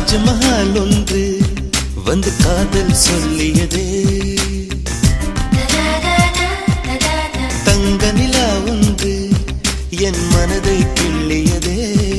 தாஜ்மஹால் ஒன்று வந்து காதல் சொல்லியதே தங்க நிலா ஒன்று என் மனதை கிள்ளியதே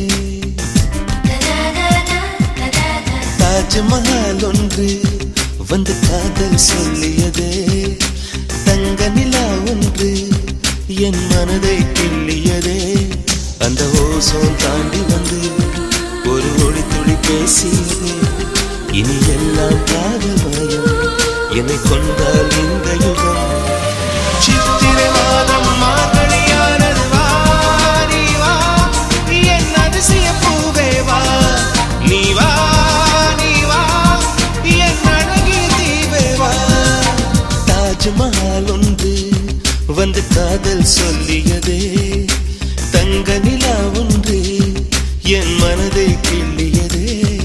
தாஜ்மஹால் ஒன்று வந்து காதல் சொல்லியதே தங்க நிலா ஒன்று என் மனதை கிள்ளியதே அந்த ஓசோன் தாண்டி வந்து ஒரு ஒளி துளி பேசியதே இனி எல்லாம் காதமயம் என்னை கொண்டால் இந்த யுகம் சித்திரை மாதம் மார்கழியானது வா, நீ வா, என் அதிசய பூவே வா. நீ வா, நீ வா, என் அழகிய தீவே வா. தாஜ்மஹால் ஒன்று வந்து காதல் சொல்லியதே தங்க நிலா ஒன்று என் மனதை கிள்ளியதே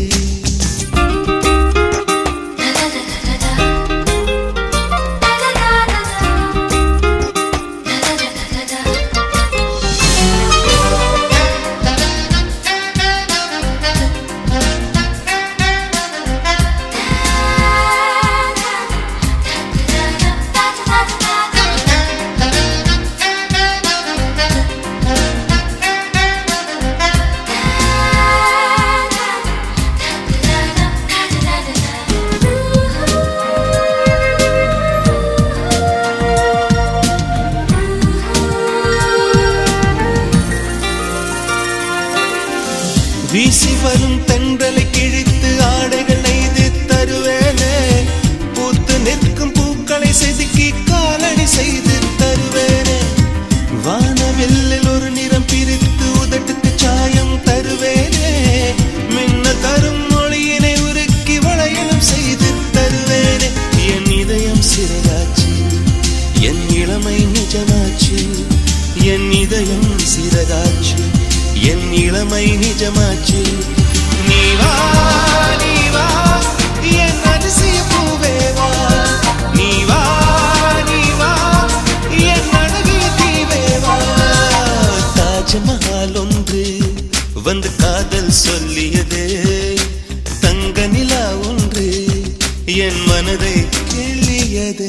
வீசி வரும் தென்றலை கிழித்து ஆடைகள் நெய்து தருவேனே பூத்து நிற்கும் பூக்களை செதுக்கி காலடி செய்து தருவேனே வானவில்லில் ஒரு நிறம் பிரித்து உதட்டுக்கு சாயம் தருவேனே மின்ன தரும் மொழியினை உருக்கி வளையலும் செய்து தருவேனே என் இதயம் சிறகாச்சு என் இளமை நிஜமாச்சு என் இதயம் சிறகாச்சு என் இளமை நிஜமாச்சு நீ வா நீ வா என் அதிசய பூவே வா நீ வா நீ வா என் அழகிய தீவே வா தாஜ்மஹால் ஒன்று வந்து காதல் சொல்லியதே தங்க நிலா ஒன்று என் மனதை கிள்ளியதே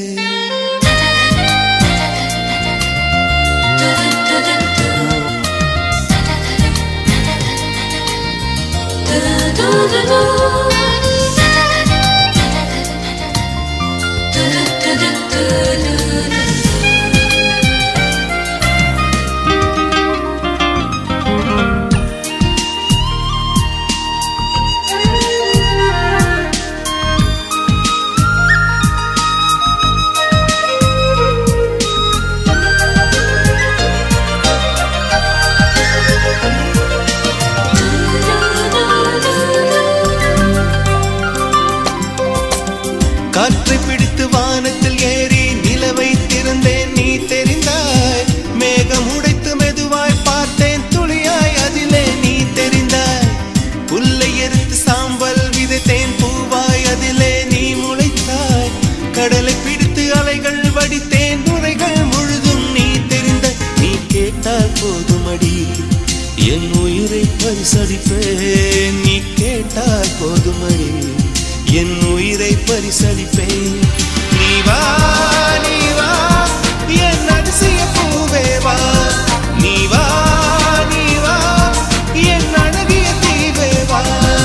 காற்றை பிடித்து வானத்தில் ஏறி நிலவை திறந்தேன் நீ தெரிந்தாய் மேகம் உடைத்து மெதுவாய் பார்த்தேன் துளியாய் அதிலே நீ தெரிந்தாய் புல்லை எரித்து சாம்பல் விதைத்தேன் பூவாய் அதிலே நீ முளைத்தாய் கடலை பிடித்து அலைகள் வடித்தேன் நுரைகள் முழுதும் நீ தெரிந்த நீ கேட்டால் போதுமடி என் உயிரை பரிசளிப்பேன் நீ கேட்டால் போதுமடி என் உயிரை பரிசளிப்பேன் நீ வா நீ வா என் அதிசய பூவே வா நீ வா நீ வா என் அழகிய தீவே வா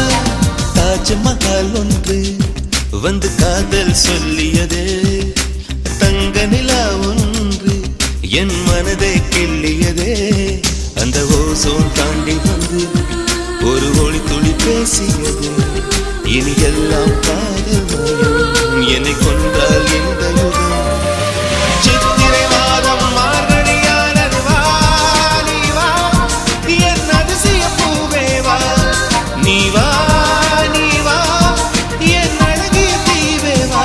தாஜ்மஹால் ஒன்று வந்து காதல் சொல்லியதே தங்க நிலா ஒன்று என் மனதை கிள்ளியதே அந்த ஓசோன் தாண்டி வந்து ஒரு ஒளி துளி பேசியது இனி எல்லாம் காதல் மயம் என்னை கொண்டால் இந்த யுகம் சித்திரை மாதம் மார்கழியானது வா நீ வா என் அதிசய பூவே வா நீ வா நீ வா என் அழகிய தீவே வா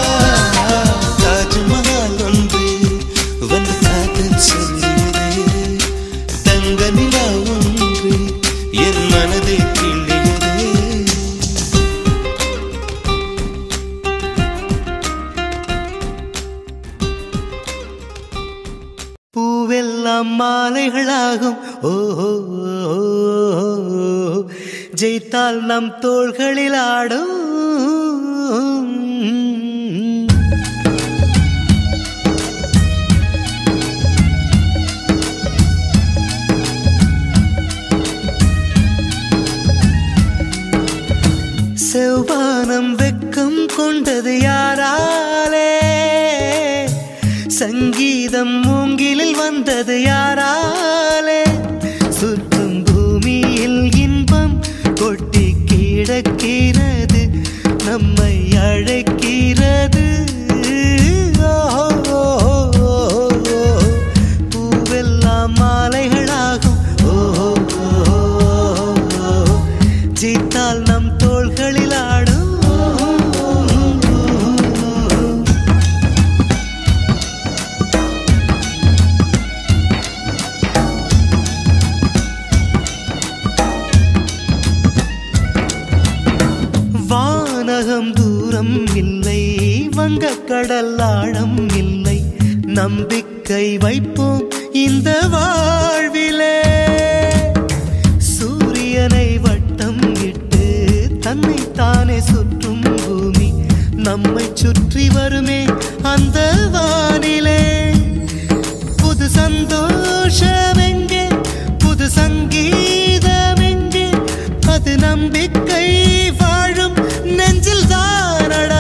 தாஜ்மஹால் ஒன்று வந்து காதல் சொல்லியதே தங்க நிலா ஒன்று என் மனதை கிள்ளியதே பூவெல்லாம் மாலைகளாகும் ஓ ஜெயித்தால் நம் தோள்களில் ஆடும் செவ்வானம் வெக்கம் கொண்டது யாராலே சங்கீதம் மூங்கிலில் வந்தது யாராலே சுற்றும் பூமியில் இன்பம் கொட்டி கிடக்கிறது நம்மை அழைக்கிறது ஓ, பூவெல்லாம் மாலைகளாகும் ஓ, ஜீத்தால் நம் தோள்களில் ஆடும் வானகம் தூரம் இல்லை வங்கக்கடல் ஆழம் இல்லை நம்பிக்கை வைப்போம் இந்த வாழ்விலே சூரியனை வட்டம் இட்டு தன்னை தானே சுற்றும் பூமி நம்மை சுற்றி வருமே அந்த வானிலே புது சந்தோஷம் எங்கே புது சங்கீதம் எங்கே அது நம்பிக்கை வாழும் நெஞ்சில் தானடா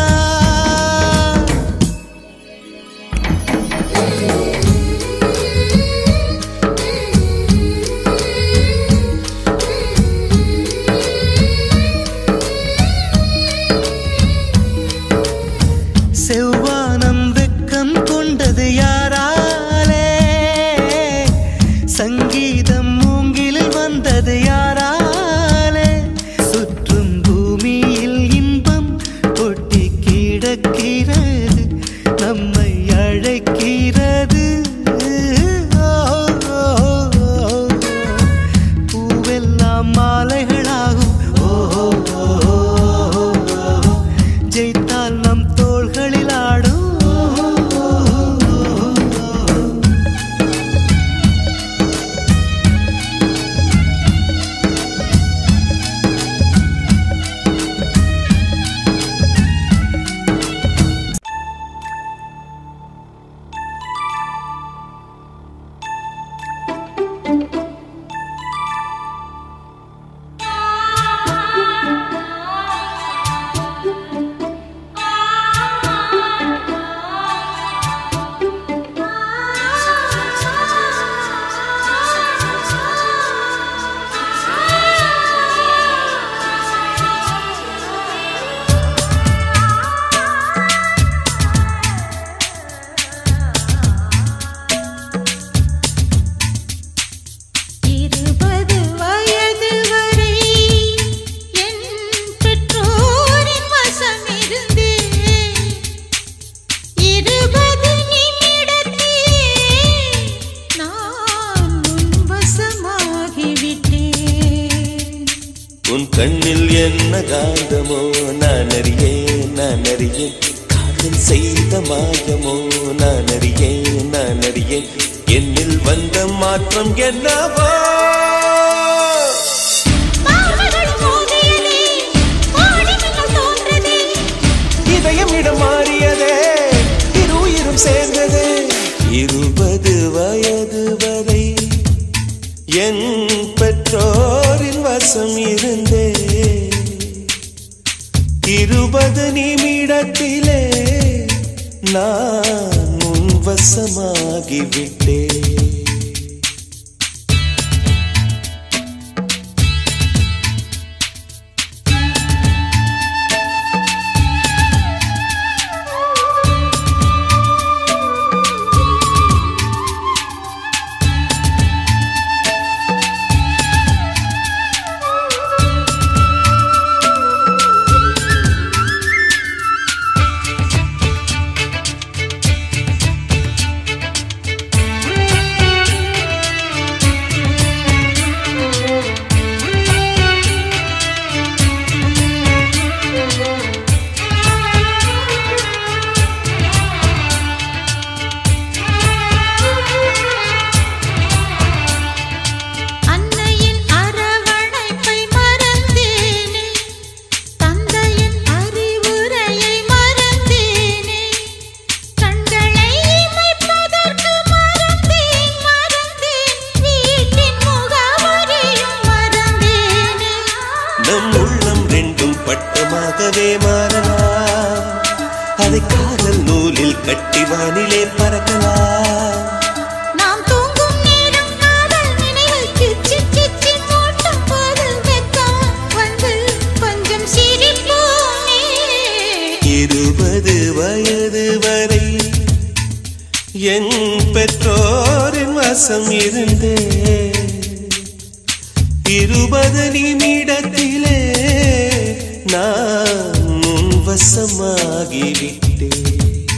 செவ்வானம் வெக்கம் கொண்டது யாராலே சங்கீதம் மூங்கிலில் வந்தது யாராலே சுற்றும் பூமியில் இன்பம் கொட்டி கிடக்கிறது நம்மை அழைக்கிறது ஓ, ஓ, ஓ. பூவெல்லாம் மாலைகளாகும் ஓ, ஓ, ஓ, ஓ. ஜெயித்தால் நம் தோள்களில் ஆடும் இருபது வயது வரை என் பெற்றோரின் வசமிருந்தே இருபது நிமிடத்தில் நான் உன் வசமாகிவிட்டேன் உன் கண்ணில் என்ன காந்தமோ நான் அறியேன் நான் அறியேன் காதல் செய்த மாயமோ நான் அறியேன் நான் அறியேன் என்னில் வந்த மாற்றம் என்னவோ மாமகள் மோதியதே ஓடி மின்னல் தோன்றதே இதயம் இடம் மாறியதே இரு உயிரும் சேர்ந்தது இருபது வயது வரை என் பெற்றோரின் வசம் இருந்தே இருபது நிமிடத்திலே நான் உன் வசமாகிவிட்டேன் ஆ நம் உள்ளம் ரெண்டும் பட்டமாகவே மாறலாம் அதை காதல் நூலில் கட்டி வானிலே பறக்கலாம் நாம் தூங்கும் நேரம் காதல் நினைவில் கிச்சி கிச்சி மூட்டும் போது வெக்கம் வந்து கொஞ்சம் சிரிப்போமே இருபது வயது வரை என் பெற்றோரின் வசம் இருந்தே இருபது நிமிடத்திலே நான் உன் வசமாகிவிட்டேன்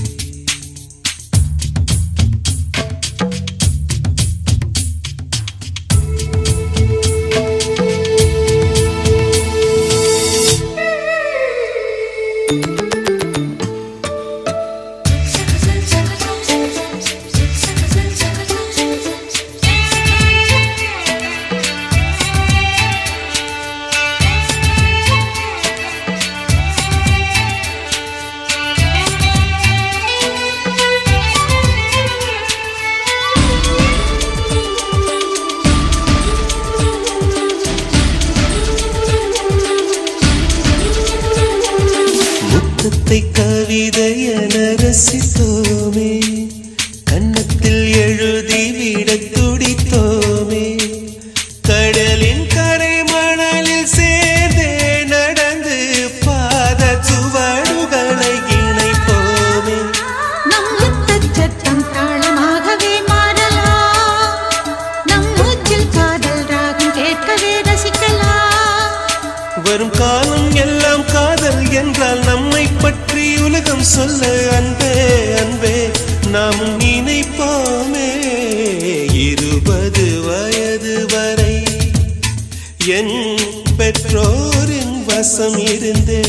முத்தத்தை கவிதையென ரசித்தோமே கன்னத்தில் எழுதி விட துடித்தோமே கடலின் கரை மணலில் சேர்ந்தே நடந்து பாத சுவடுகளை இணைப்போமே நம் முத்தச் சத்தம் தாளமாகவே மாறலாம் நம் மூச்சில் காதல் ராகம் கேட்கவே ரசிக்கலாம் வரும் காலம் எல்லாம் காதல் என்றால் நம்மை பற்றி உலகம் சொல்ல அன்பே அன்பே நாம் நினைப்போமே இருபது வயது வரை என் பெற்றோரின் வசம் இருந்தே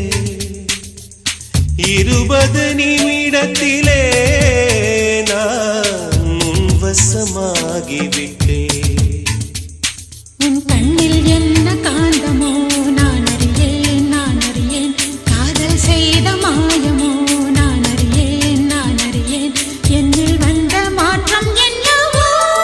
இருபது நிமிடத்திலே நான் உன் வசமாகிவிட்டேன் உன் கண்ணில் என்ன காந்தமோ நான் அறியேன் நான் அறியேன் காதல் செய்த மாயமோ நான் அறியேன் நான் அறியேன் என்னில் வந்த மாற்றம் என்னவோ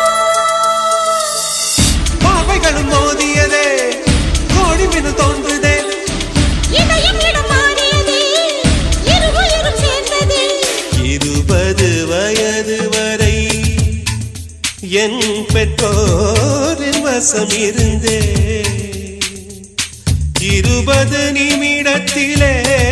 பாவைகளும் மோதியதே கோடி மினு தோன்றுதே இதயம் இடம் மாறியதே இரு உயிரும் சேர்ந்ததே இருபது வயது வரை என் பெற்றோரின் வசம் இருந்தே இருபது நிமிடத்திலே